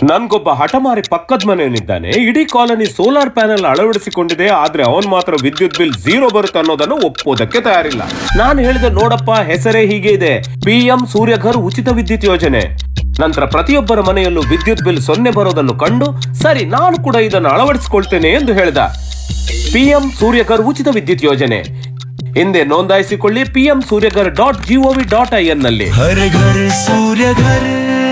ನನ್ಗೊಬ್ಬ ಹಠಮಾರಿ ಪಕ್ಕದ ಮನೆಯವನಿದ್ದಾನೆ ಇಡೀ colony solar panel ಅಳವಡಿಸಿಕೊಂಡಿದೆ ಆದ್ರೆ ಅವನ್ ಮಾತ್ರ ವಿದ್ಯುತ್ ಬಿಲ್ ಝೀರೋ ಬರುತ್ತೆ ಅನ್ನೋದನ್ನು ಒಪ್ಪೋದಕ್ಕೆ ತಯಾರಿಲ್ಲ ನಾನು ಹೇಳಿದೆ ನೋಡಪ್ಪ ಹೆಸರೇ ಹೀಗೆ ಇದೆ ಪಿಎಂ ಸೂರ್ಯಘರ್ ಉಚಿತ ವಿದ್ಯುತ್ ಯೋಜನೆ ನಂತರ ಪ್ರತಿಯೊಬ್ಬರ ಮನೆಯಲ್ಲೂ ವಿದ್ಯುತ್ ಬಿಲ್ ಸೊನ್ನೆ ಬರೋದನ್ನು ಕಂಡು ಸರಿ ನಾನು ಕೂಡ ಇದನ್ನು ಅಳವಡಿಸಿಕೊಳ್ತೇನೆ ಎಂದು ಹೇಳಿದ ಪಿಎಂ ಸೂರ್ಯಘರ್ ಉಚಿತ ವಿದ್ಯುತ್ ಯೋಜನೆ ಹಿಂದೆ ನೋಂದಾಯಿಸಿಕೊಳ್ಳಿ PM Suryaghar dot gov dot I N ನಲ್ಲಿ हर घर सूर्य घर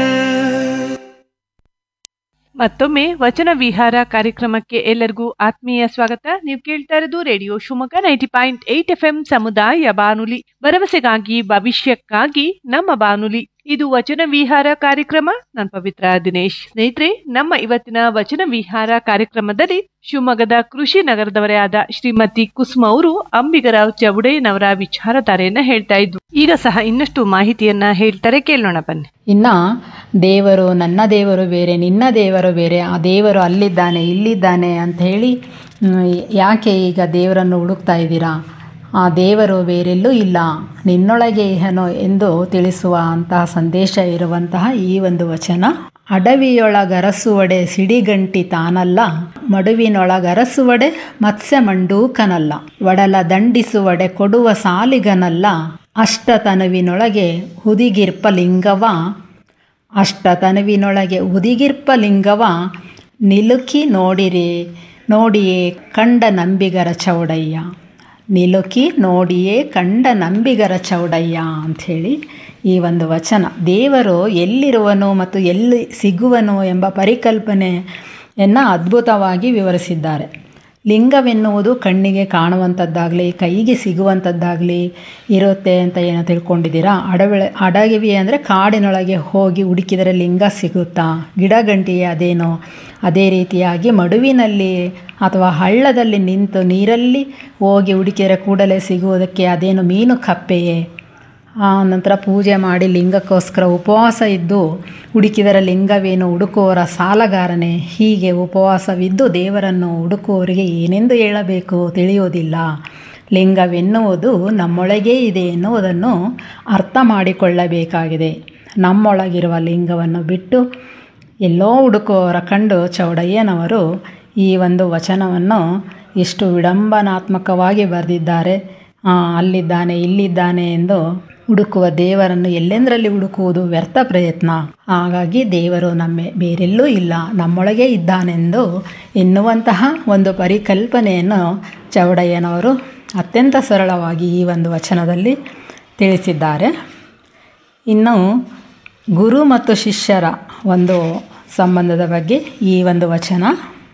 ಮತ್ತೊಮ್ಮೆ ವಚನ ವಿಹಾರ ಕಾರ್ಯಕ್ರಮಕ್ಕೆ ಎಲ್ಲರಿಗೂ ಆತ್ಮೀಯ ಸ್ವಾಗತ ನೀವು ಕೇಳ್ತಾ ಇರೋದು radio Shivamogga ninety point eight F M ಸಮುದಾಯ ಬಾನುಲಿ ಭರವಸೆಗಾಗಿ ಭವಿಷ್ಯಕ್ಕಾಗಿ ನಮ್ಮ ಬಾನುಲಿ ಇದು ವಚನ ವಿಹಾರ ಕಾರ್ಯಕ್ರಮ ನಾನು ಪವಿತ್ರ ದಿನೇಶ್ ಸ್ನೇಹಿತರೆ ನಮ್ಮ ಇವತ್ತಿನ ವಚನ ವಿಹಾರ ಕಾರ್ಯಕ್ರಮದಲ್ಲಿ ಶಿವಮೊಗ್ಗದ ಕೃಷಿ ನಗರದವರೇ ಆದ ಶ್ರೀಮತಿ ಕುಸುಮ ಅವರು ಅಂಬಿಗರಾವ್ ಚೌಡಯ್ಯನವರ ವಿಚಾರಧಾರೆಯನ್ನ ಹೇಳ್ತಾ ಇದ್ರು ಈಗ ಸಹ ಇನ್ನಷ್ಟು ಮಾಹಿತಿಯನ್ನ ಹೇಳ್ತಾರೆ ಕೇಳೋಣ ಬನ್ನಿ ಇನ್ನ ದೇವರು ನನ್ನ ದೇವರು ಬೇರೆ ನಿನ್ನ ದೇವರು ಬೇರೆ ಆ ದೇವರು ಅಲ್ಲಿದ್ದಾನೆ ಇಲ್ಲಿದ್ದಾನೆ ಅಂತ ಹೇಳಿ ಮ್, ಯಾಕೆ ಈಗ ದೇವರನ್ನು ಹುಡುಕ್ತಾ ಇದ್ದೀರಾ ಆ ದೇವರು ಬೇರೆಲ್ಲೂ ಇಲ್ಲ ನಿನ್ನೊಳಗೆ ಇಹನೋ ಎಂದು ತಿಳಿಸುವ ಅಂತಹ ಸಂದೇಶ ಇರುವಂತಹ ಈ ಒಂದು ವಚನ ಅಡವಿಯೊಳಗರಸುವಡೆ ಸಿಡಿಗಂಟಿ ತಾನಲ್ಲ ಮಡುವಿನೊಳಗರಸುವಡೆ ಮತ್ಸ್ಯ ಮಂಡೂಕನಲ್ಲ ಒಡಲ ದಂಡಿಸುವಡೆ ಕೊಡುವ ಸಾಲಿಗನಲ್ಲ ಅಷ್ಟತನುವಿನೊಳಗೆ ಹುದಿಗಿರ್ಪ ಲಿಂಗವ ಅಷ್ಟತನುವಿನೊಳಗೆ ಉದಿಗಿರ್ಪ ಲಿಂಗವ ನಿಲುಕಿ ನೋಡಿರಿ ನೋಡಿಯೇ ಕಂಡ ನಂಬಿಗರ ಚೌಡಯ್ಯ ನಿಲುಕಿ ನೋಡಿಯೇ ಕಂಡ ನಂಬಿಗರ ಚೌಡಯ್ಯ ಅಂಥೇಳಿ ಈ ಒಂದು ವಚನ ದೇವರು ಎಲ್ಲಿರುವನು ಮತ್ತು ಎಲ್ಲಿ ಸಿಗುವನು ಎಂಬ ಪರಿಕಲ್ಪನೆಯನ್ನು ಅದ್ಭುತವಾಗಿ ವಿವರಿಸಿದ್ದಾರೆ ಲಿಂಗವೆನ್ನುವುದು ಕಣ್ಣಿಗೆ ಕಾಣುವಂಥದ್ದಾಗಲಿ ಕೈಗೆ ಸಿಗುವಂಥದ್ದಾಗಲಿ ಇರುತ್ತೆ ಅಂತ ಏನೋ ತಿಳ್ಕೊಂಡಿದ್ದೀರಾ ಅಡವಿಳೆ ಅಡವಿ ಅಂದರೆ ಕಾಡಿನೊಳಗೆ ಹೋಗಿ ಹುಡುಕಿದರೆ ಲಿಂಗ ಸಿಗುತ್ತಾ ಗಿಡಗಂಟಿಯೇ ಅದೇನೋ ಅದೇ ರೀತಿಯಾಗಿ ಮಡುವಿನಲ್ಲಿ ಅಥವಾ ಹಳ್ಳದಲ್ಲಿ ನಿಂತು ನೀರಲ್ಲಿ ಹೋಗಿ ಹುಡುಕಿದರೆ ಕೂಡಲೇ ಸಿಗುವುದಕ್ಕೆ ಅದೇನು ಮೀನು ಕಪ್ಪೆಯೇ ಆ ನಂತರ ಪೂಜೆ ಮಾಡಿ ಲಿಂಗಕ್ಕೋಸ್ಕರ ಉಪವಾಸ ಇದ್ದು ಹುಡುಕಿದರ ಲಿಂಗವೇನು ಹುಡುಕುವವರ ಸಾಲಗಾರನೇ ಹೀಗೆ ಉಪವಾಸವಿದ್ದು ದೇವರನ್ನು ಹುಡುಕುವವರಿಗೆ ಏನೆಂದು ಹೇಳಬೇಕು ತಿಳಿಯುವುದಿಲ್ಲ ಲಿಂಗವೆನ್ನುವುದು ನಮ್ಮೊಳಗೇ ಇದೆ ಎನ್ನುವುದನ್ನು ಅರ್ಥ ಮಾಡಿಕೊಳ್ಳಬೇಕಾಗಿದೆ ನಮ್ಮೊಳಗಿರುವ ಲಿಂಗವನ್ನು ಬಿಟ್ಟು ಎಲ್ಲೋ ಹುಡುಕುವವರ ಕಂಡು ಚೌಡಯ್ಯನವರು ಈ ಒಂದು ವಚನವನ್ನು ಇಷ್ಟು ವಿಡಂಬನಾತ್ಮಕವಾಗಿ ಬರೆದಿದ್ದಾರೆ ಆ, ಅಲ್ಲಿದ್ದಾನೆ ಇಲ್ಲಿದ್ದಾನೆ ಎಂದು ಹುಡುಕುವ ದೇವರನ್ನು ಎಲ್ಲೆಂದರಲ್ಲಿ ಹುಡುಕುವುದು ವ್ಯರ್ಥ ಪ್ರಯತ್ನ ಹಾಗಾಗಿ ದೇವರು ನಮ್ಮ ಬೇರೆಲ್ಲೂ ಇಲ್ಲ ನಮ್ಮೊಳಗೆ ಇದ್ದಾನೆಂದು ಎನ್ನುವಂತಹ ಒಂದು ಪರಿಕಲ್ಪನೆಯನ್ನು ಚೌಡಯ್ಯನವರು ಅತ್ಯಂತ ಸರಳವಾಗಿ ಈ ಒಂದು ವಚನದಲ್ಲಿ ತಿಳಿಸಿದ್ದಾರೆ ಇನ್ನು ಗುರು ಮತ್ತು ಶಿಷ್ಯರ ಒಂದು ಸಂಬಂಧದ ಬಗ್ಗೆ ಈ ಒಂದು ವಚನ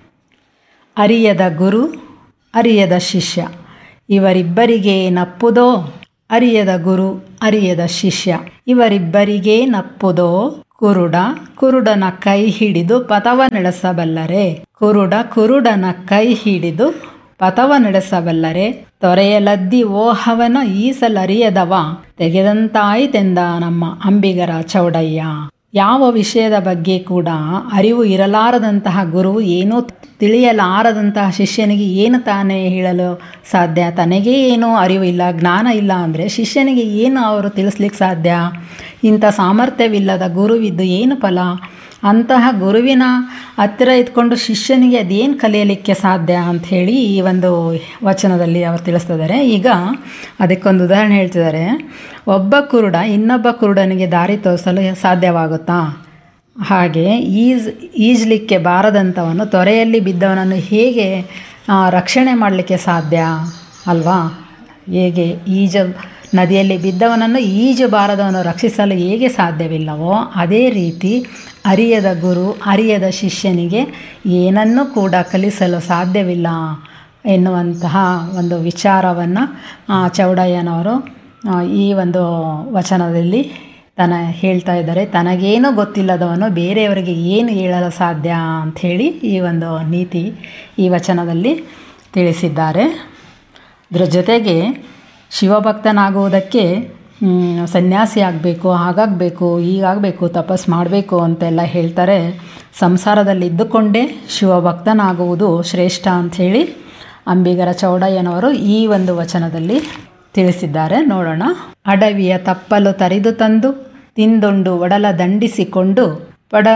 ಅರಿಯದ ಗುರು ಅರಿಯದ ಶಿಷ್ಯ ಇವರಿಬ್ಬರಿಗೆ ನಪ್ಪುದೋ ಅರಿಯದ ಗುರು ಅರಿಯದ ಶಿಷ್ಯ ಇವರಿಬ್ಬರಿಗೆ ನಪ್ಪುದೋ ಕುರುಡ ಕುರುಡನ ಕೈ ಹಿಡಿದು ಪಥವ ನಡೆಸಬಲ್ಲರೆ ಕುರುಡ ಕುರುಡನ ಕೈ ಹಿಡಿದು ಪಥವ ನಡೆಸಬಲ್ಲರೆ ತೊರೆಯಲದ್ದಿ ಓಹವನ ಈಸಲರಿಯದವ ತೆಗೆದಂತಾಯಿತೆಂದ ನಮ್ಮ ಅಂಬಿಗರ ಚೌಡಯ್ಯ ಯಾವ ವಿಷಯದ ಬಗ್ಗೆ ಕೂಡ ಅರಿವು ಇರಲಾರದಂತಹ ಗುರು ಏನೂ ತಿಳಿಯಲಾರದಂತಹ ಶಿಷ್ಯನಿಗೆ ಏನು ತಾನೇ ಹೇಳಲು ಸಾಧ್ಯ ತನಗೇ ಏನೂ ಅರಿವು ಇಲ್ಲ ಜ್ಞಾನ ಇಲ್ಲ ಅಂದರೆ ಶಿಷ್ಯನಿಗೆ ಏನು ಅವರು ತಿಳಿಸ್ಲಿಕ್ಕೆ ಸಾಧ್ಯ ಇಂಥ ಸಾಮರ್ಥ್ಯವಿಲ್ಲದ ಗುರುವಿದ್ದು ಏನು ಫಲ ಅಂತಹ ಗುರುವಿನ ಹತ್ತಿರ ಇದ್ಕೊಂಡು ಶಿಷ್ಯನಿಗೆ ಅದೇನು ಕಲಿಯಲಿಕ್ಕೆ ಸಾಧ್ಯ ಅಂಥೇಳಿ ಈ ಒಂದು ವಚನದಲ್ಲಿ ಅವರು ತಿಳಿಸ್ತಿದ್ದಾರೆ ಈಗ ಅದಕ್ಕೊಂದು ಉದಾಹರಣೆ ಹೇಳ್ತಿದ್ದಾರೆ ಒಬ್ಬ ಕುರುಡ ಇನ್ನೊಬ್ಬ ಕುರುಡನಿಗೆ ದಾರಿ ತೋರಿಸಲು ಸಾಧ್ಯವಾಗುತ್ತಾ ಹಾಗೆ ಈಜ್ ಈಜಲಿಕ್ಕೆ ಬಾರದಂಥವನು ತೊರೆಯಲ್ಲಿ ಬಿದ್ದವನನ್ನು ಹೇಗೆ ಆ, ರಕ್ಷಣೆ ಮಾಡಲಿಕ್ಕೆ ಸಾಧ್ಯ ಅಲ್ವಾ ಹೇಗೆ ಈಜ ನದಿಯಲ್ಲಿ ಬಿದ್ದವನನ್ನು ಈಜು ಬಾರದವನು ರಕ್ಷಿಸಲು ಹೇಗೆ ಸಾಧ್ಯವಿಲ್ಲವೋ ಅದೇ ರೀತಿ ಅರಿಯದ ಗುರು ಅರಿಯದ ಶಿಷ್ಯನಿಗೆ ಏನನ್ನೂ ಕೂಡ ಕಲಿಸಲು ಸಾಧ್ಯವಿಲ್ಲ ಎನ್ನುವಂತಹ ಒಂದು ವಿಚಾರವನ್ನು ಚೌಡಯ್ಯನವರು ಆ, ಈ ಒಂದು ವಚನದಲ್ಲಿ ತನ ಹೇಳ್ತಾ ಇದ್ದಾರೆ ತನಗೇನು ಗೊತ್ತಿಲ್ಲದವನು ಬೇರೆಯವರಿಗೆ ಏನು ಹೇಳಲು ಸಾಧ್ಯ ಅಂಥೇಳಿ ಈ ಒಂದು ನೀತಿ ಈ ವಚನದಲ್ಲಿ ತಿಳಿಸಿದ್ದಾರೆ ಇದರ ಜೊತೆಗೆ ಶಿವಭಕ್ತನಾಗುವುದಕ್ಕೆ ಮ್, ಸನ್ಯಾಸಿ ಆಗಬೇಕು ಹಾಗಾಗಬೇಕು ಹೀಗಾಗಬೇಕು ತಪಸ್ ಮಾಡಬೇಕು ಅಂತೆಲ್ಲ ಹೇಳ್ತಾರೆ ಸಂಸಾರದಲ್ಲಿ ಇದ್ದುಕೊಂಡೇ ಶಿವಭಕ್ತನಾಗುವುದು ಶ್ರೇಷ್ಠ ಅಂಥೇಳಿ ಅಂಬಿಗರ ಚೌಡಯ್ಯನವರು ಈ ಒಂದು ವಚನದಲ್ಲಿ ತಿಳಿಸಿದ್ದಾರೆ ನೋಡೋಣ ಅಡವಿಯ ತಪ್ಪಲು ತರಿದು ತಂದು ತಿಂದುಂಡು ಒಡಲ ದಂಡಿಸಿಕೊಂಡು ಪಡ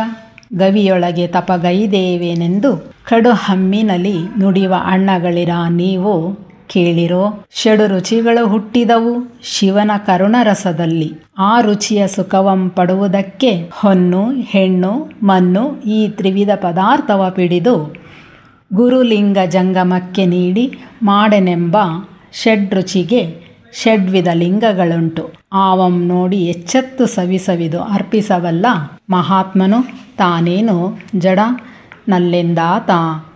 ಗವಿಯೊಳಗೆ ತಪಗೈದೇವೇನೆಂದು ಕಡು ಹಮ್ಮಿನಲಿ ನುಡಿವ ಅಣ್ಣಗಳಿರ ನೀವು ಕೇಳಿರೋ ಷಡು ರುಚಿಗಳು ಹುಟ್ಟಿದವು ಶಿವನ ಕರುಣರಸದಲ್ಲಿ ಆ ರುಚಿಯ ಸುಖವಂ ಪಡುವುದಕ್ಕೆ ಹೊನ್ನು ಹೆಣ್ಣು ಮಣ್ಣು ಈ ತ್ರಿವಿಧ ಪದಾರ್ಥವ ಪಿಡಿದು ಗುರುಲಿಂಗ ಜಂಗಮಕ್ಕೆ ನೀಡಿ ಮಾಡೆನೆಂಬ ಷಡ್ರುಚಿಗೆ ಷಡ್ವಿಧ ಲಿಂಗಗಳುಂಟು ಆವಂ ನೋಡಿ ಎಚ್ಚೆತ್ತು ಸವಿಸವಿದು ಅರ್ಪಿಸವಲ್ಲ ಮಹಾತ್ಮನು ತಾನೇನು ಜಡ ನಲ್ಲೆಂದಾತ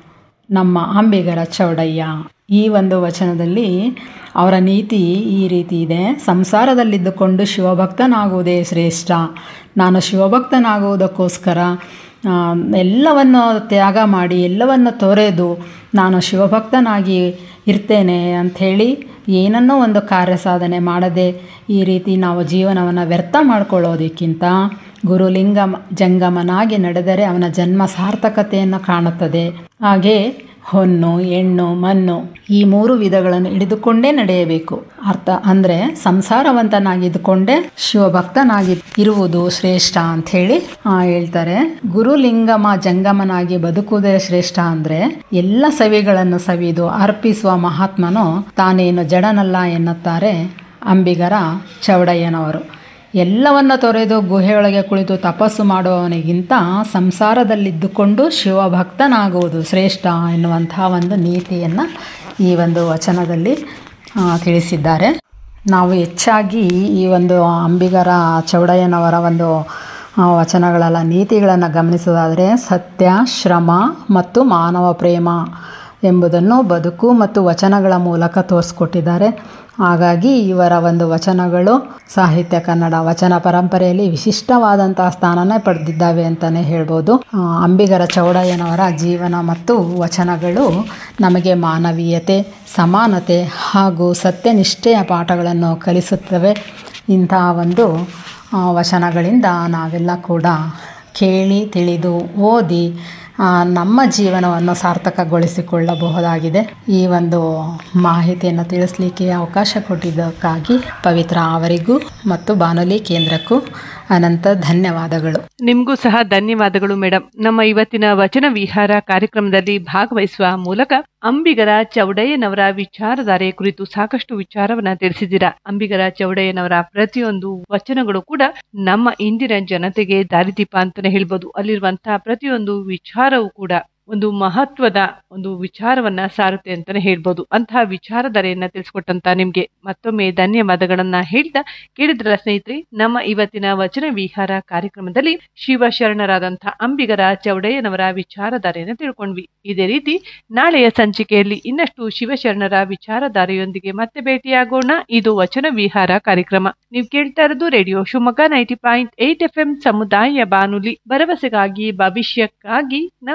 ನಮ್ಮ ಅಂಬಿಗರ ಚೌಡಯ್ಯ ಈ ಒಂದು ವಚನದಲ್ಲಿ ಅವರ ನೀತಿ ಈ ರೀತಿ ಇದೆ ಸಂಸಾರದಲ್ಲಿದ್ದುಕೊಂಡು ಶಿವಭಕ್ತನಾಗುವುದೇ ಶ್ರೇಷ್ಠ ನಾನು ಶಿವಭಕ್ತನಾಗುವುದಕ್ಕೋಸ್ಕರ ಆ, ಎಲ್ಲವನ್ನು ತ್ಯಾಗ ಮಾಡಿ ಎಲ್ಲವನ್ನು ತೊರೆದು ನಾನು ಶಿವಭಕ್ತನಾಗಿ ಇರ್ತೇನೆ ಅಂಥೇಳಿ ಏನನ್ನೋ ಒಂದು ಕಾರ್ಯ ಸಾಧನೆ ಮಾಡದೆ ಈ ರೀತಿ ನಾವು ಜೀವನವನ್ನು ವ್ಯರ್ಥ ಮಾಡ್ಕೊಳ್ಳೋದಕ್ಕಿಂತ ಗುರುಲಿಂಗ ಜಂಗಮನಾಗಿ ನಡೆದರೆ ಅವನ ಜನ್ಮ ಸಾರ್ಥಕತೆಯನ್ನು ಕಾಣುತ್ತದೆ ಹಾಗೆ ಹೊನ್ನು ಹೆಣ್ಣು ಮಣ್ಣು ಈ ಮೂರು ವಿಧಗಳನ್ನು ಹಿಡಿದುಕೊಂಡೇ ನಡೆಯಬೇಕು ಅರ್ಥ ಅಂದರೆ ಸಂಸಾರವಂತನಾಗಿದ್ದುಕೊಂಡೇ ಶಿವಭಕ್ತನಾಗಿ ಇರುವುದು ಶ್ರೇಷ್ಠ ಅಂತ ಹೇಳಿ ಹೇಳ್ತಾರೆ ಗುರುಲಿಂಗಮ ಜಂಗಮನಾಗಿ ಬದುಕುವುದೇ ಶ್ರೇಷ್ಠ ಅಂದರೆ ಎಲ್ಲ ಸವಿಗಳನ್ನು ಸವಿದು ಅರ್ಪಿಸುವ ಮಹಾತ್ಮನು ತಾನೇನು ಜಡನಲ್ಲ ಎನ್ನುತ್ತಾರೆ ಅಂಬಿಗರ ಚೌಡಯ್ಯನವರು ಎಲ್ಲವನ್ನ ತೊರೆದು ಗುಹೆಯೊಳಗೆ ಕುಳಿತು ತಪಸ್ಸು ಮಾಡುವವನಿಗಿಂತ ಸಂಸಾರದಲ್ಲಿದ್ದುಕೊಂಡು ಶಿವಭಕ್ತನಾಗುವುದು ಶ್ರೇಷ್ಠ ಎನ್ನುವಂತಹ ಒಂದು ನೀತಿಯನ್ನು ಈ ಒಂದು ವಚನದಲ್ಲಿ ಆ, ತಿಳಿಸಿದ್ದಾರೆ ನಾವು ಹೆಚ್ಚಾಗಿ ಈ ಒಂದು ಅಂಬಿಗರ ಚೌಡಯ್ಯನವರ ಒಂದು ಆ, ವಚನಗಳೆಲ್ಲ ನೀತಿಗಳನ್ನು ಗಮನಿಸೋದಾದರೆ ಸತ್ಯ ಶ್ರಮ ಮತ್ತು ಮಾನವ ಪ್ರೇಮ ಎಂಬುದನ್ನು ಬದುಕು ಮತ್ತು ವಚನಗಳ ಮೂಲಕ ತೋರಿಸ್ಕೊಟ್ಟಿದ್ದಾರೆ ಹಾಗಾಗಿ ಇವರ ಒಂದು ವಚನಗಳು ಸಾಹಿತ್ಯ ಕನ್ನಡ ವಚನ ಪರಂಪರೆಯಲ್ಲಿ ವಿಶಿಷ್ಟವಾದಂತಹ ಸ್ಥಾನನೇ ಪಡೆದಿದ್ದಾವೆ ಅಂತಲೇ ಹೇಳ್ಬೋದು ಆ, ಅಂಬಿಗರ ಚೌಡಯ್ಯನವರ ಜೀವನ ಮತ್ತು ವಚನಗಳು ನಮಗೆ ಮಾನವೀಯತೆ ಸಮಾನತೆ ಹಾಗೂ ಸತ್ಯನಿಷ್ಠೆಯ ಪಾಠಗಳನ್ನು ಕಲಿಸುತ್ತವೆ ಇಂತಹ ಒಂದು ಆ, ವಚನಗಳಿಂದ ನಾವೆಲ್ಲ ಕೂಡ ಕೇಳಿ ತಿಳಿದು ಓದಿ ಆ, ನಮ್ಮ ಜೀವನವನ್ನು ಸಾರ್ಥಕಗೊಳಿಸಿಕೊಳ್ಳಬಹುದಾಗಿದೆ ಈ ಒಂದು ಮಾಹಿತಿಯನ್ನು ತಿಳಿಸ್ಲಿಕ್ಕೆ ಅವಕಾಶ ಕೊಟ್ಟಿದ್ದಕ್ಕಾಗಿ ಪವಿತ್ರ ಅವರಿಗೂ ಮತ್ತು ಬಾನುಲಿ ಕೇಂದ್ರಕ್ಕೂ ಅನಂತ ಧನ್ಯವಾದಗಳು ನಿಮಗೂ ಸಹ ಧನ್ಯವಾದಗಳು ಮೇಡಮ್ ನಮ್ಮ ಇವತ್ತಿನ ವಚನ ವಿಹಾರ ಕಾರ್ಯಕ್ರಮದಲ್ಲಿ ಭಾಗವಹಿಸುವ ಮೂಲಕ ಅಂಬಿಗರ ಚೌಡಯ್ಯನವರ ವಿಚಾರಧಾರೆ ಕುರಿತು ಸಾಕಷ್ಟು ವಿಚಾರವನ್ನ ತಿಳಿಸಿದ್ದೀರಾ ಅಂಬಿಗರ ಚೌಡಯ್ಯನವರ ಪ್ರತಿಯೊಂದು ವಚನಗಳು ಕೂಡ ನಮ್ಮ ಇಂದಿನ ಜನತೆಗೆ ದಾರಿದೀಪ ಅಂತಾನೆ ಹೇಳ್ಬೋದು ಅಲ್ಲಿರುವಂತಹ ಪ್ರತಿಯೊಂದು ವಿಚಾರವೂ ಕೂಡ ಒಂದು ಮಹತ್ವದ ಒಂದು ವಿಚಾರವನ್ನ ಸಾರುತ್ತೆ ಅಂತಾನೆ ಹೇಳ್ಬೋದು ಅಂತಹ ವಿಚಾರಧಾರೆಯನ್ನ ತಿಳಿಸ್ಕೊಟ್ಟಂತ ನಿಮ್ಗೆ ಮತ್ತೊಮ್ಮೆ ಧನ್ಯವಾದಗಳನ್ನ ಹೇಳ್ತಾ ಕೇಳಿದ್ರಲ್ಲ ಸ್ನೇಹಿತರೆ ನಮ್ಮ ಇವತ್ತಿನ ವಚನ ವಿಹಾರ ಕಾರ್ಯಕ್ರಮದಲ್ಲಿ ಶಿವಶರಣರಾದಂತಹ ಅಂಬಿಗರ ಚೌಡಯ್ಯನವರ ವಿಚಾರಧಾರೆಯನ್ನ ತಿಳ್ಕೊಂಡ್ವಿ ಇದೇ ರೀತಿ ನಾಳೆಯ ಸಂಚಿಕೆಯಲ್ಲಿ ಇನ್ನಷ್ಟು ಶಿವಶರಣರ ವಿಚಾರಧಾರೆಯೊಂದಿಗೆ ಮತ್ತೆ ಭೇಟಿಯಾಗೋಣ ಇದು ವಚನ ವಿಹಾರ ಕಾರ್ಯಕ್ರಮ ನೀವು ಕೇಳ್ತಾ ಇರೋದು radio Shivamogga ninety point eight F M ಸಮುದಾಯ ಬಾನುಲಿ ಭರವಸೆಗಾಗಿ ಭವಿಷ್ಯಕ್ಕಾಗಿ